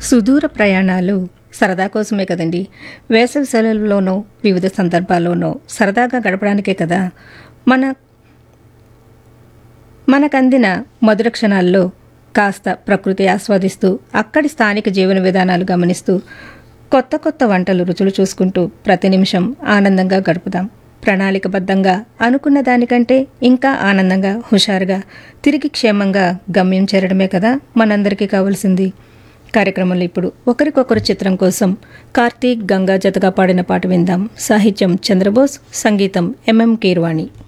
సుదూర ప్రయాణాలు సరదా కోసమే కదండి వేసవి సెలవుల్లోనో వివిధ సందర్భాల్లోనో సరదాగా గడపడానికే కదా మన మనకందిన మధుర క్షణాల్లో కాస్త ప్రకృతి ఆస్వాదిస్తూ అక్కడి స్థానిక జీవన విధానాలు గమనిస్తూ కొత్త కొత్త వంటలు రుచులు చూసుకుంటూ ప్రతి నిమిషం ఆనందంగా గడుపుదాం ప్రణాళికబద్ధంగా అనుకున్న దానికంటే ఇంకా ఆనందంగా హుషారుగా తిరిగి క్షేమంగా గమ్యం చేరడమే కదా మనందరికీ కావాల్సింది కార్యక్రమంలో ఇప్పుడు ఒకరికొకరు చిత్రం కోసం కార్తీక్ గంగా జతగా పాడిన పాట విందాం సాహిత్యం చంద్రబోస్ సంగీతం ఎంఎం కీర్వాణి